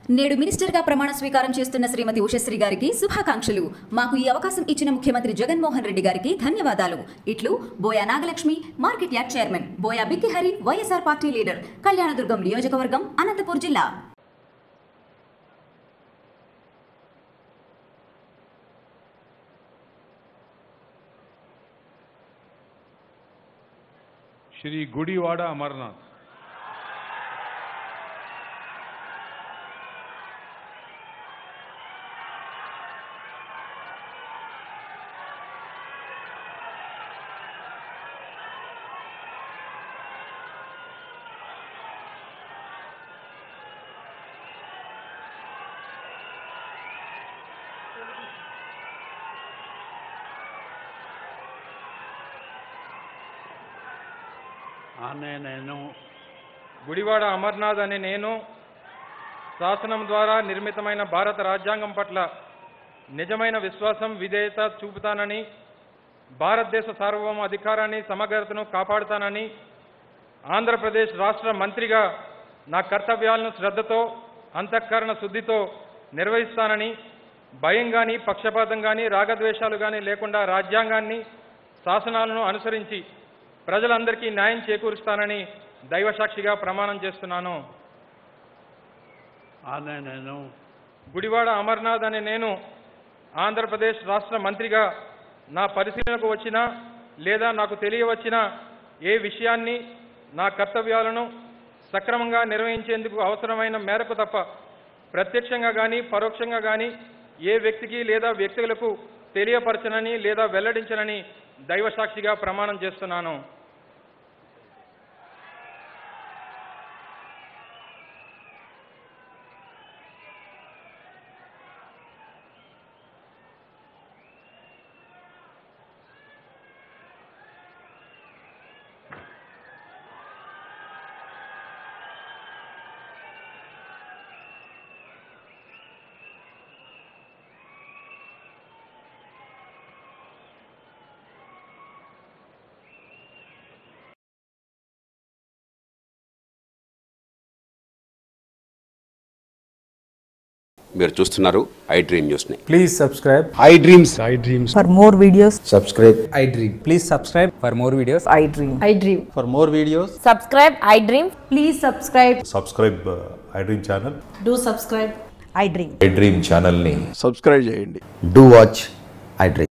నేడు మినిస్టర్గా ప్రమాణ స్వీకారం చేస్తున్న శ్రీమతి ఉషశ్రీ గారికి శుభాకాంక్షలు మాకు ఈ అవకాశం ఇచ్చిన ముఖ్యమంత్రి జగన్మోహన్ రెడ్డి గారికి ధన్యవాదాలు ఇట్లు Boya Nagalakshmi market yard chairman Boya Bikkihari YSR party leader Kalyandurgam నియోజకవర్గం అనంతపూర్ జిల్లా श्री गुड़ीवाड़ा अमरनाथ అనే నేను గుడివాడ అమర్నాథ్ అనే నేను శాసనం ద్వారా నిర్మితమైన భారత రాజ్యాంగం పట్ల నిజమైన విశ్వాసం విధేయత చూపుతానని భారతదేశ సార్వభౌమ అధికారాన్ని సమగ్రతను కాపాడుతానని ఆంధ్రప్రదేశ్ రాష్ట్ర మంత్రిగా నా కర్తవ్యాలను శ్రద్ధతో అంతఃకరణ శుద్ధితో నిర్వహిస్తానని భయం కానీ పక్షపాతం కానీ రాగద్వేషాలు కానీ లేకుండా రాజ్యాంగాన్ని శాసనాలను అనుసరించి ప్రజలందరికీ న్యాయం చేకూరుస్తానని దైవసాక్షిగా ప్రమాణం చేస్తున్నాను అనే నేను గుడివాడ అమర్నాథ్ అనే నేను ఆంధ్రప్రదేశ్ రాష్ట్ర మంత్రిగా నా పరిశీలనకు వచ్చిన లేదా నాకు తెలియవచ్చిన ఏ విషయాన్ని నా కర్తవ్యాలను సక్రమంగా నిర్వహించేందుకు అవసరమైన మేరకు తప్ప ప్రత్యక్షంగా కానీ పరోక్షంగా కానీ ఏ వ్యక్తికి లేదా వ్యక్తులకు తెలియపరచనని లేదా వెల్లడించనని దైవసాక్షిగా ప్రమాణం చేస్తున్నాను మీరు చూస్తున్నారు ఐ డ్రీమ్ న్యూస్ని Please subscribe. I dreams For more videos, Subscribe. I dream. Please subscribe for more videos. I dream. I dream. For more videos, Subscribe, I dream. Please subscribe. Subscribe I dream channel Do subscribe. I dream. I dream ఛానల్ని subscribe చేయండి do watch I dream